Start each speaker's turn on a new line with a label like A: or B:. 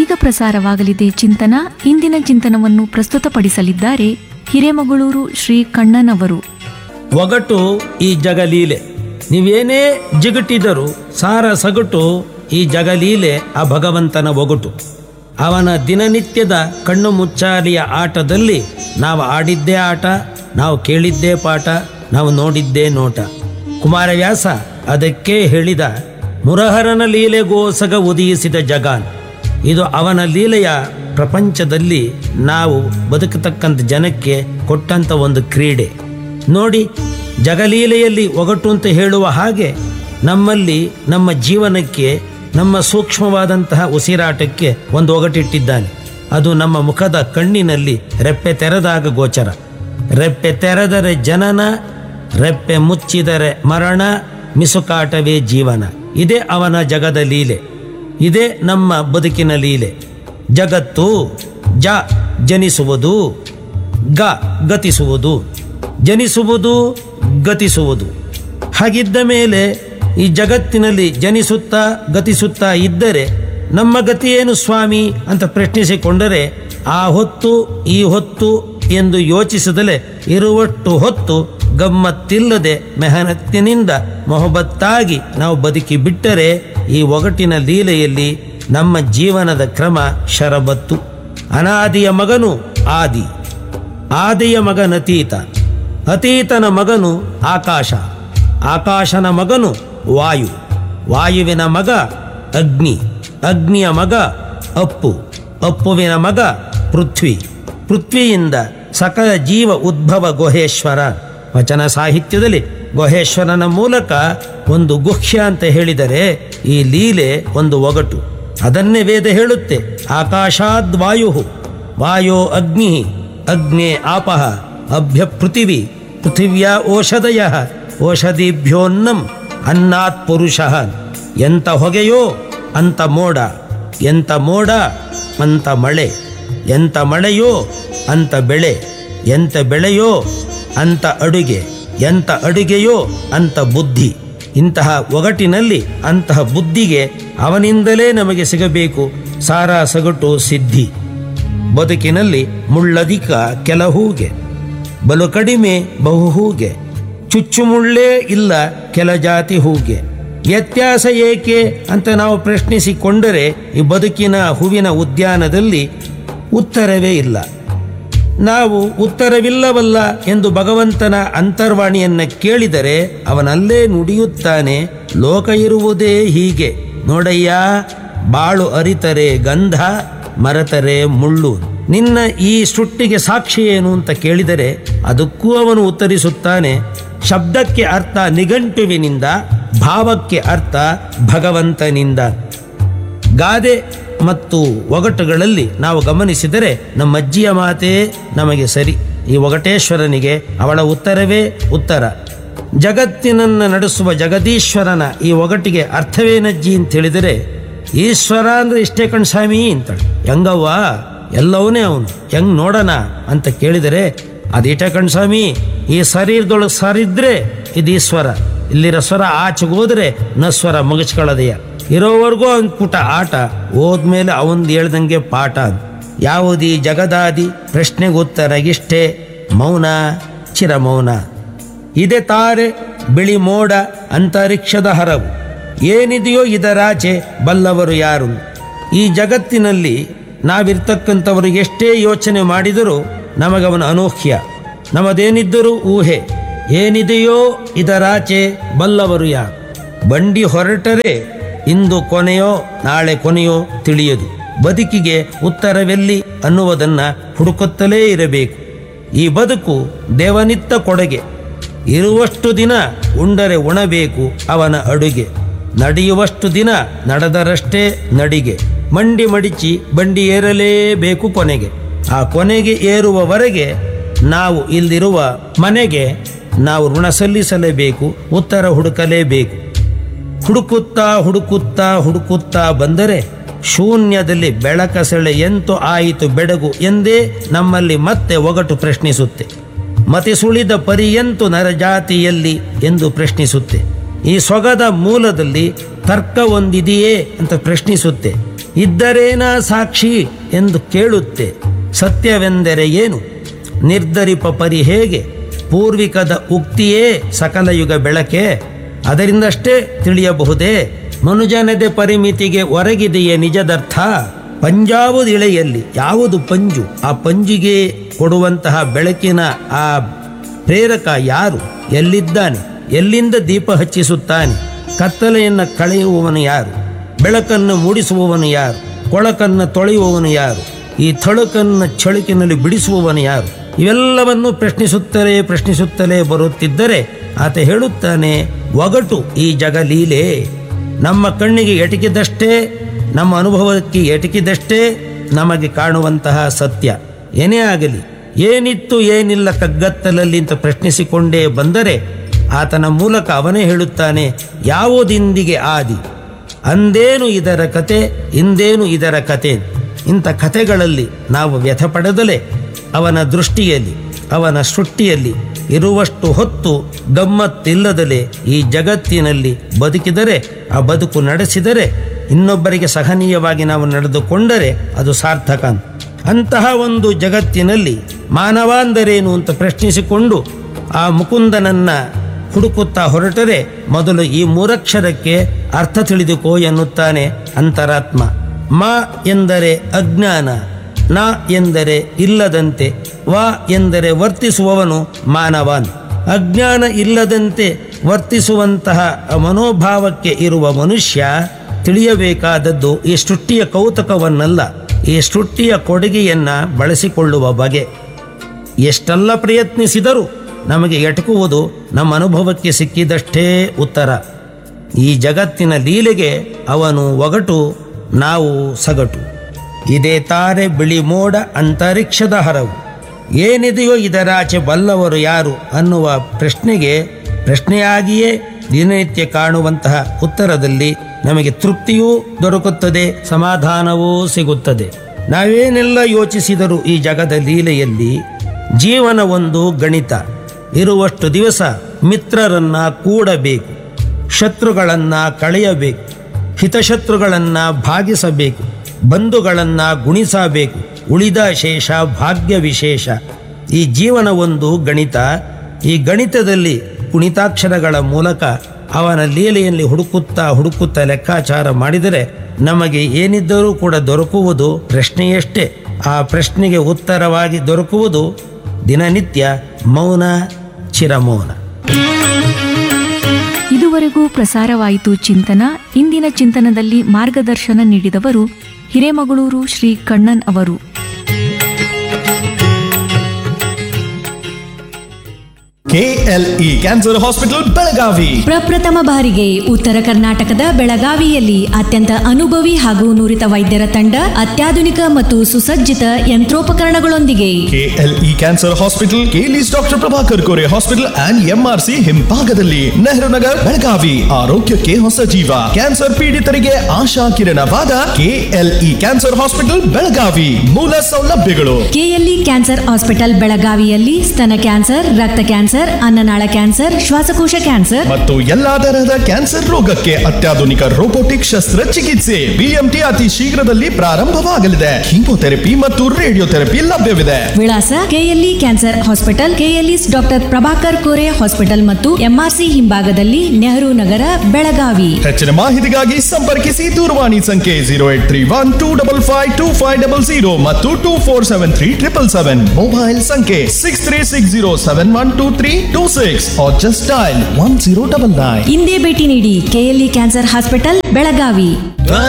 A: ಈಗ ಪ್ರಸಾರವಾಗಲಿದೆ ಚಿಂತನ ಇಂದಿನ ಚಿಂತನವನ್ನು ಪ್ರಸ್ತುತಪಡಿಸಲಿದ್ದಾರೆ ಹಿರೇಮಗಳೂರು ಶ್ರೀ ಕಣ್ಣನವರು
B: ಒಗಟು ಈ ಜಗಲೀಲೆ ನೀವೇನೇ ಜಿಗಟಿದರೂ ಸಾರ ಸಗಟು ಈ ಜಗಲೀಲೆ ಆ ಭಗವಂತನ ಒಗಟು ಅವನ ದಿನನಿತ್ಯದ ಕಣ್ಣು ಮುಚ್ಚಾಲಿಯ ಆಟದಲ್ಲಿ ನಾವು ಆಡಿದ್ದೇ ಆಟ ನಾವು ಕೇಳಿದ್ದೇ ಪಾಠ ನಾವು ನೋಡಿದ್ದೇ ನೋಟ ಕುಮಾರವ್ಯಾಸ ಅದಕ್ಕೆ ಹೇಳಿದ ಮುರಹರನ ಲೀಲೆಗೋಸಗ ಉದಯಿಸಿದ ಜಗಾನ್ ಇದು ಅವನ ಲೀಲೆಯ ಪ್ರಪಂಚದಲ್ಲಿ ನಾವು ಬದುಕತಕ್ಕಂಥ ಜನಕ್ಕೆ ಕೊಟ್ಟಂಥ ಒಂದು ಕ್ರೀಡೆ ನೋಡಿ ಜಗಲೀಲೆಯಲ್ಲಿ ಒಗಟು ಅಂತ ಹೇಳುವ ಹಾಗೆ ನಮ್ಮಲ್ಲಿ ನಮ್ಮ ಜೀವನಕ್ಕೆ ನಮ್ಮ ಸೂಕ್ಷ್ಮವಾದಂತಹ ಉಸಿರಾಟಕ್ಕೆ ಒಂದು ಒಗಟಿಟ್ಟಿದ್ದಾನೆ ಅದು ನಮ್ಮ ಮುಖದ ಕಣ್ಣಿನಲ್ಲಿ ರೆಪ್ಪೆ ತೆರೆದಾಗ ಗೋಚರ ರೆಪ್ಪೆ ತೆರೆದರೆ ಜನನ ರೆಪ್ಪೆ ಮುಚ್ಚಿದರೆ ಮರಣ ಮಿಸುಕಾಟವೇ ಜೀವನ ಇದೇ ಅವನ ಜಗದ ಲೀಲೆ ಇದೇ ನಮ್ಮ ಬದುಕಿನ ಲೀಲೆ ಜಗತ್ತು ಜ ಜನಿಸುವುದು ಗ ಗತಿಸುವುದು ಜನಿಸುವುದು ಗತಿಸುವುದು ಹಾಗಿದ್ದ ಮೇಲೆ ಈ ಜಗತ್ತಿನಲ್ಲಿ ಜನಿಸುತ್ತಾ ಗತಿಸುತ್ತಾ ಇದ್ದರೆ ನಮ್ಮ ಗತಿಯೇನು ಸ್ವಾಮಿ ಅಂತ ಪ್ರಶ್ನಿಸಿಕೊಂಡರೆ ಆ ಹೊತ್ತು ಈ ಹೊತ್ತು ಎಂದು ಯೋಚಿಸದಲೇ ಇರುವಷ್ಟು ಹೊತ್ತು ಗಮ್ಮತ್ತಿಲ್ಲದೆ ಮೆಹನತ್ತಿನಿಂದ ಮೊಹಬತ್ತಾಗಿ ನಾವು ಬದುಕಿ ಬಿಟ್ಟರೆ ಈ ಒಗಟಿನ ಲೀಲೆಯಲ್ಲಿ ನಮ್ಮ ಜೀವನದ ಕ್ರಮ ಶರಬತ್ತು ಅನಾದಿಯ ಮಗನು ಆದಿ ಆದಿಯ ಮಗನತೀತ ಅತೀತನ ಮಗನು ಆಕಾಶ ಆಕಾಶನ ಮಗನು ವಾಯು ವಾಯುವಿನ ಮಗ ಅಗ್ನಿ ಅಗ್ನಿಯ ಮಗ ಅಪ್ಪು ಅಪ್ಪುವಿನ ಮಗ ಪೃಥ್ವಿ ಪೃಥ್ವಿಯಿಂದ ಸಕಲ ಜೀವ ಉದ್ಭವ ಗುಹೇಶ್ವರ ವಚನ ಸಾಹಿತ್ಯದಲ್ಲಿ ಗುಹೇಶ್ವರನ ಮೂಲಕ ಒಂದು ಗುಹ್ಯ ಅಂತ ಹೇಳಿದರೆ ಈ ಲೀಲೆ ಒಂದು ಒಗಟು ಅದನ್ನೇ ವೇದ ಹೇಳುತ್ತೆ ಆಕಾಶಾದ್ ವಾಯು ವಾಯೋ ಅಗ್ನಿ ಅಗ್ನೇ ಆಪಃ ಅಭ್ಯ ಪೃಥಿವಿ ಪೃಥಿವ್ಯಾ ಓಷಧಯ ಓಷಧಿಭ್ಯೋನ್ನಂ ಅನ್ನಾತ್ ಪುರುಷ ಎಂತ ಹೊಗೆಯೋ ಅಂತ ಮೋಡ ಎಂತ ಮೋಡ ಅಂತ ಮಳೆ ಎಂತ ಮಳೆಯೋ ಅಂತ ಬೆಳೆ ಎಂತ ಬೆಳೆಯೋ ಅಂತ ಅಡುಗೆ ಎಂತ ಅಡುಗೆಯೋ ಅಂತ ಬುದ್ಧಿ ಇಂತಹ ಒಗಟಿನಲ್ಲಿ ಅಂತಹ ಬುದ್ಧಿಗೆ ಅವನಿಂದಲೇ ನಮಗೆ ಸಿಗಬೇಕು ಸಾರ ಸಗಟು ಸಿದ್ಧಿ ಬದುಕಿನಲ್ಲಿ ಮುಳ್ಳಧಿಕ ಕೆಲ ಹೂಗೆ ಬಲು ಕಡಿಮೆ ಬಹು ಹೂಗೆ ಚುಚ್ಚುಮುಳ್ಳೇ ಇಲ್ಲ ಕೆಲ ಜಾತಿ ಹೂಗೆ ವ್ಯತ್ಯಾಸ ಏಕೆ ಅಂತ ನಾವು ಪ್ರಶ್ನಿಸಿಕೊಂಡರೆ ಈ ಬದುಕಿನ ಹೂವಿನ ಉದ್ಯಾನದಲ್ಲಿ ಉತ್ತರವೇ ಇಲ್ಲ ನಾವು ಉತ್ತರವಿಲ್ಲವಲ್ಲ ಎಂದು ಭಗವಂತನ ಅಂತರ್ವಾಣಿಯನ್ನ ಕೇಳಿದರೆ ಅವನಲ್ಲೇ ನುಡಿಯುತ್ತಾನೆ ಲೋಕ ಇರುವುದೇ ಹೀಗೆ ನೋಡಯ್ಯ ಬಾಳು ಅರಿತರೆ ಗಂಧ ಮರೆತರೆ ಮುಳ್ಳು ನಿನ್ನ ಈ ಸೃಷ್ಟಿಗೆ ಸಾಕ್ಷಿ ಏನು ಅಂತ ಕೇಳಿದರೆ ಅದಕ್ಕೂ ಅವನು ಉತ್ತರಿಸುತ್ತಾನೆ ಶಬ್ದಕ್ಕೆ ಅರ್ಥ ನಿಘಂಟುವಿನಿಂದ ಭಾವಕ್ಕೆ ಅರ್ಥ ಭಗವಂತನಿಂದ ಗಾದೆ ಮತ್ತು ಒಗಟುಗಳಲ್ಲಿ ನಾವು ಗಮನಿಸಿದರೆ ನಮ್ಮ ಅಜ್ಜಿಯ ಮಾತೇ ನಮಗೆ ಸರಿ ಈ ಒಗಟೇಶ್ವರನಿಗೆ ಅವಳ ಉತ್ತರವೇ ಉತ್ತರ ಜಗತ್ತಿನನ್ನು ನಡೆಸುವ ಜಗದೀಶ್ವರನ ಈ ಒಗಟಿಗೆ ಅರ್ಥವೇನಜ್ಜಿ ಅಂತ ಹೇಳಿದರೆ ಈಶ್ವರ ಅಂದ್ರೆ ಇಷ್ಟೇ ಕಣ್ಸ್ವಾಮಿ ಅಂತಾಳೆ ಹೆಂಗವ್ವ ಎಲ್ಲವನೇ ಅವನು ಹೆಂಗ್ ನೋಡೋಣ ಅಂತ ಕೇಳಿದರೆ ಅದಿಟ ಕಣ್ಸ್ವಾಮಿ ಈ ಶರೀರದೊಳಗೆ ಸರಿದ್ರೆ ಇದು ಈಶ್ವರ ಇಲ್ಲಿರೋ ಸ್ವರ ಆಚೆಗೆ ಹೋದ್ರೆ ನಸ್ವರ ಮುಗಿಸ್ಕೊಳ್ಳೋದೆಯ ಇರೋವರೆಗೂ ಒಂದು ಪುಟ ಆಟ ಹೋದ್ಮೇಲೆ ಅವಂದು ಹೇಳ್ದಂಗೆ ಪಾಠ ಯಾವುದಿ ಜಗದಾದಿ ಪ್ರಶ್ನೆಗೆ ಉತ್ತರ ಇಷ್ಟೇ ಮೌನ ಚಿರಮೌನ ಇದೆ ತಾರೆ ಬಿಳಿ ಮೋಡ ಅಂತರಿಕ್ಷದ ಹರವು ಏನಿದೆಯೋ ಇದರಾಚೆ ಬಲ್ಲವರು ಯಾರು ಈ ಜಗತ್ತಿನಲ್ಲಿ ನಾವಿರ್ತಕ್ಕಂಥವರು ಎಷ್ಟೇ ಯೋಚನೆ ಮಾಡಿದರೂ ನಮಗವನ ಅನೂಹ್ಯ ನಮ್ಮದೇನಿದ್ದರೂ ಊಹೆ ಏನಿದೆಯೋ ಇದರಾಚೆ ಬಲ್ಲವರು ಯಾರು ಬಂಡಿ ಹೊರಟರೆ ಇಂದು ಕೊನೆಯೋ ನಾಳೆ ಕೊನೆಯೋ ತಿಳಿಯದು ಬದುಕಿಗೆ ಉತ್ತರವೆಲ್ಲಿ ಅನ್ನುವುದನ್ನು ಹುಡುಕುತ್ತಲೇ ಇರಬೇಕು ಈ ಬದುಕು ದೇವನಿತ್ತ ಕೊಡುಗೆ ಇರುವಷ್ಟು ದಿನ ಉಂಡರೆ ಉಣಬೇಕು ಅವನ ಅಡುಗೆ ನಡೆಯುವಷ್ಟು ದಿನ ನಡೆದರಷ್ಟೇ ನಡಿಗೆ ಮಂಡಿ ಮಡಿಚಿ ಬಂಡಿ ಏರಲೇಬೇಕು ಕೊನೆಗೆ ಆ ಕೊನೆಗೆ ಏರುವವರೆಗೆ ನಾವು ಇಲ್ಲಿರುವ ಮನೆಗೆ ನಾವು ಋಣ ಸಲ್ಲಿಸಲೇಬೇಕು ಉತ್ತರ ಹುಡುಕಲೇಬೇಕು ಹುಡುಕುತ್ತಾ ಹುಡುಕುತ್ತಾ ಹುಡುಕುತ್ತಾ ಬಂದರೆ ಶೂನ್ಯದಲ್ಲಿ ಬೆಳಕಸೆಳೆ ಎಂತು ಆಯಿತು ಬೆಡಗು ಎಂದೇ ನಮ್ಮಲ್ಲಿ ಮತ್ತೆ ಒಗಟು ಪ್ರಶ್ನಿಸುತ್ತೆ ಮತಿ ಸುಳಿದ ಪರಿಯಂತು ನರಜಾತಿಯಲ್ಲಿ ಎಂದು ಪ್ರಶ್ನಿಸುತ್ತೆ ಈ ಸೊಗದ ಮೂಲದಲ್ಲಿ ತರ್ಕ ಒಂದಿದೆಯೇ ಅಂತ ಪ್ರಶ್ನಿಸುತ್ತೆ ಇದ್ದರೇನ ಸಾಕ್ಷಿ ಎಂದು ಕೇಳುತ್ತೆ ಸತ್ಯವೆಂದರೆ ಏನು ನಿರ್ಧರಿಪ ಪರಿ ಹೇಗೆ ಪೂರ್ವಿಕದ ಉಕ್ತಿಯೇ ಸಕಲ ಯುಗ ಬೆಳಕೆ ಅದರಿಂದಷ್ಟೇ ತಿಳಿಯಬಹುದೇ ಮನುಜನದೆ ಪರಿಮಿತಿಗೆ ಹೊರಗಿದೆಯೇ ನಿಜದರ್ಥ ಪಂಜಾವುದಿಳೆಯಲ್ಲಿ ಯಾವುದು ಪಂಜು ಆ ಪಂಜಿಗೆ ಕೊಡುವಂತಹ ಬೆಳಕಿನ ಆ ಪ್ರೇರಕ ಯಾರು ಎಲ್ಲಿದ್ದಾನೆ ಎಲ್ಲಿಂದ ದೀಪ ಹಚ್ಚಿಸುತ್ತಾನೆ ಕತ್ತಲೆಯನ್ನು ಕಳೆಯುವವನು ಯಾರು ಬೆಳಕನ್ನು ಮೂಡಿಸುವವನು ಯಾರು ಕೊಳಕನ್ನು ತೊಳೆಯುವವನು ಯಾರು ಈ ಥಳುಕನ್ನು ಚಳುಕಿನಲ್ಲಿ ಬಿಡಿಸುವವನು ಯಾರು ಇವೆಲ್ಲವನ್ನು ಪ್ರಶ್ನಿಸುತ್ತಲೇ ಪ್ರಶ್ನಿಸುತ್ತಲೇ ಬರುತ್ತಿದ್ದರೆ ಆತ ಹೇಳುತ್ತಾನೆ ಒಗಟು ಈ ಜಗಲೀಲೆ ನಮ್ಮ ಕಣ್ಣಿಗೆ ಎಟಕಿದಷ್ಟೇ ನಮ್ಮ ಅನುಭವಕ್ಕೆ ಎಟಕಿದಷ್ಟೇ ನಮಗೆ ಕಾಣುವಂತಹ ಸತ್ಯ ಏನೇ ಆಗಲಿ ಏನಿತ್ತು ಏನಿಲ್ಲ ಕಗ್ಗತ್ತಲಲ್ಲಿ ಅಂತ ಪ್ರಶ್ನಿಸಿಕೊಂಡೇ ಬಂದರೆ ಆತನ ಮೂಲಕ ಅವನೇ ಹೇಳುತ್ತಾನೆ ಯಾವುದಿಂದಿಗೆ ಆದಿ ಅಂದೇನು ಇದರ ಕತೆ ಇಂದೇನು ಇದರ ಕತೆ ಇಂಥ ಕಥೆಗಳಲ್ಲಿ ನಾವು ವ್ಯಥ ಪಡೆದಲೇ ಅವನ ದೃಷ್ಟಿಯಲ್ಲಿ ಅವನ ಸೃಷ್ಟಿಯಲ್ಲಿ ಇರುವಷ್ಟು ಹೊತ್ತು ಗಮ್ಮತ್ತಿಲ್ಲದಲೇ ಈ ಜಗತ್ತಿನಲ್ಲಿ ಬದುಕಿದರೆ ಆ ಬದುಕು ನಡೆಸಿದರೆ ಇನ್ನೊಬ್ಬರಿಗೆ ಸಹನೀಯವಾಗಿ ನಾವು ನಡೆದುಕೊಂಡರೆ ಅದು ಸಾರ್ಥಕ ಅಂತ. ಅಂತಹ ಒಂದು ಜಗತ್ತಿನಲ್ಲಿ ಮಾನವ ಅಂದರೇನು ಅಂತ ಪ್ರಶ್ನಿಸಿಕೊಂಡು ಆ ಮುಕುಂದನನ್ನ ಹುಡುಕುತ್ತಾ ಹೊರಟರೆ ಮೊದಲು ಈ ಮೂರಕ್ಷರಕ್ಕೆ ಅರ್ಥ ತಿಳಿದುಕೋ ಎನ್ನುತ್ತಾನೆ ಅಂತರಾತ್ಮ ಮ ಎಂದರೆ ಅಜ್ಞಾನ ನ ಎಂದರೆ ಇಲ್ಲದಂತೆ ವ ಎಂದರೆ ವರ್ತಿಸುವವನು ಮಾನವಾನ್ ಅಜ್ಞಾನ ಇಲ್ಲದಂತೆ ವರ್ತಿಸುವಂತಹ ಮನೋಭಾವಕ್ಕೆ ಇರುವ ಮನುಷ್ಯ ತಿಳಿಯಬೇಕಾದದ್ದು ಈ ಸೃಷ್ಟಿಯ ಕೌತುಕವನ್ನಲ್ಲ ಈ ಸೃಷ್ಟಿಯ ಕೊಡುಗೆಯನ್ನ ಬಳಸಿಕೊಳ್ಳುವ ಬಗೆ ಎಷ್ಟೆಲ್ಲ ಪ್ರಯತ್ನಿಸಿದರೂ ನಮಗೆ ಎಟಕುವುದು ನಮ್ಮ ಅನುಭವಕ್ಕೆ ಸಿಕ್ಕಿದಷ್ಟೇ ಉತ್ತರ ಈ ಜಗತ್ತಿನ ಲೀಲೆಗೆ ಅವನು ಒಗಟು ನಾವು ಸಗಟು ಇದೇ ತಾರೆ ಬಿಳಿ ಮೋಡ ಅಂತರಿಕ್ಷದ ಹರವು ಏನಿದೆಯೋ ಇದರಾಚೆ ಬಲ್ಲವರು ಯಾರು ಅನ್ನುವ ಪ್ರಶ್ನೆಗೆ ಪ್ರಶ್ನೆಯಾಗಿಯೇ ದಿನನಿತ್ಯ ಕಾಣುವಂತಹ ಉತ್ತರದಲ್ಲಿ ನಮಗೆ ತೃಪ್ತಿಯೂ ದೊರಕುತ್ತದೆ ಸಮಾಧಾನವೂ ಸಿಗುತ್ತದೆ ನಾವೇನೆಲ್ಲ ಯೋಚಿಸಿದರೂ ಈ ಜಗದ ಲೀಲೆಯಲ್ಲಿ ಜೀವನ ಒಂದು ಗಣಿತ ಇರುವಷ್ಟು ದಿವಸ ಮಿತ್ರರನ್ನ ಕೂಡಬೇಕು ಶತ್ರುಗಳನ್ನ ಕಳೆಯಬೇಕು ಹಿತಶತ್ರುಗಳನ್ನ ಭಾಗಿಸಬೇಕು ಬಂಧುಗಳನ್ನ ಗುಣಿಸಬೇಕು ಉಳಿದ ಶೇಷ ಭಾಗ್ಯ ವಿಶೇಷ ಈ ಜೀವನ ಒಂದು ಗಣಿತ ಈ ಗಣಿತದಲ್ಲಿ ಕುಣಿತಾಕ್ಷರಗಳ ಮೂಲಕ ಅವನ ಲೀಲೆಯಲ್ಲಿ ಹುಡುಕುತ್ತಾ ಹುಡುಕುತ್ತಾ ಲೆಕ್ಕಾಚಾರ ಮಾಡಿದರೆ ನಮಗೆ ಏನಿದ್ದರೂ ಕೂಡ ದೊರಕುವುದು ಪ್ರಶ್ನೆಯಷ್ಟೇ ಆ ಪ್ರಶ್ನೆಗೆ ಉತ್ತರವಾಗಿ ದೊರಕುವುದು ದಿನನಿತ್ಯ ಮೌನ ಚಿರಮೌನ
A: ಇದುವರೆಗೂ ಪ್ರಸಾರವಾಯಿತು ಚಿಂತನ ಇಂದಿನ ಚಿಂತನದಲ್ಲಿ ಮಾರ್ಗದರ್ಶನ ನೀಡಿದವರು ಹಿರೇಮಗಳೂರು ಶ್ರೀ ಕಣ್ಣನ್ ಅವರು
C: ಕೆಎಲ್ಇ ಕ್ಯಾನ್ಸರ್ ಹಾಸ್ಪಿಟಲ್ ಬೆಳಗಾವಿ
D: ಪ್ರಪ್ರಥಮ ಬಾರಿಗೆ ಉತ್ತರ ಕರ್ನಾಟಕದ ಬೆಳಗಾವಿಯಲ್ಲಿ ಅತ್ಯಂತ ಅನುಭವಿ ಹಾಗೂ ನುರಿತ ವೈದ್ಯರ ತಂಡ ಅತ್ಯಾಧುನಿಕ ಮತ್ತು ಸುಸಜ್ಜಿತ ಯಂತ್ರೋಪಕರಣಗಳೊಂದಿಗೆ
C: KLE cancer hospital KLES doctor Prabhakar Kore hospital and MRC ಹಿಂಭಾಗದಲ್ಲಿ ನೆಹರು ನಗರ್ ಬೆಳಗಾವಿ ಆರೋಗ್ಯಕ್ಕೆ ಹೊಸ ಜೀವ ಕ್ಯಾನ್ಸರ್ ಪೀಡಿತರಿಗೆ ಆಶಾ ಕಿರಣವಾದ ಕೆಎಲ್ಇ ಕ್ಯಾನ್ಸರ್ ಹಾಸ್ಪಿಟಲ್ ಬೆಳಗಾವಿ ಮೂಲ ಸೌಲಭ್ಯಗಳು
D: ಕೆಎಲ್ಇ ಕ್ಯಾನ್ಸರ್ ಹಾಸ್ಪಿಟಲ್ ಬೆಳಗಾವಿಯಲ್ಲಿ ಸ್ತನ ಕ್ಯಾನ್ಸರ್ ರಕ್ತ ಕ್ಯಾನ್ಸರ್ ಅನ್ನನಾಳ ಕ್ಯಾನ್ಸರ್ ಶ್ವಾಸಕೋಶ ಕ್ಯಾನ್ಸರ್
C: ಮತ್ತು ಎಲ್ಲಾ ತರಹದ ಕ್ಯಾನ್ಸರ್ ರೋಗಕ್ಕೆ ಅತ್ಯಾಧುನಿಕ ರೋಬೋಟಿಕ್ ಶಸ್ತ್ರಚಿಕಿತ್ಸೆ ಬಿಎಂಟಿ ಅತಿ ಶೀಘ್ರದಲ್ಲಿ ಪ್ರಾರಂಭವಾಗಲಿದೆ ಕೀಮೋಥೆರಪಿ ಮತ್ತು ರೇಡಿಯೋಥೆರಪಿ ಲಭ್ಯವಿದೆ
D: ವಿಳಾಸ KLE cancer hospital KLES doctor Prabhakar Kore hospital ಮತ್ತು ಎಂಆರ್ಸಿ ಹಿಂಭಾಗದಲ್ಲಿ ನೆಹರು ನಗರ ಬೆಳಗಾವಿ
C: ಹೆಚ್ಚಿನ ಮಾಹಿತಿಗಾಗಿ ಸಂಪರ್ಕಿಸಿ ದೂರವಾಣಿ ಸಂಖ್ಯೆ zero eight three one two double five two five double zero ಮತ್ತು two four seven three triple seven mobile ಸಂಖ್ಯೆ six three six zero seven one two three two six just dial one zero double nine
D: ಇಂದೇ ಭೇಟಿ ನೀಡಿ KLE cancer hospital Belagavi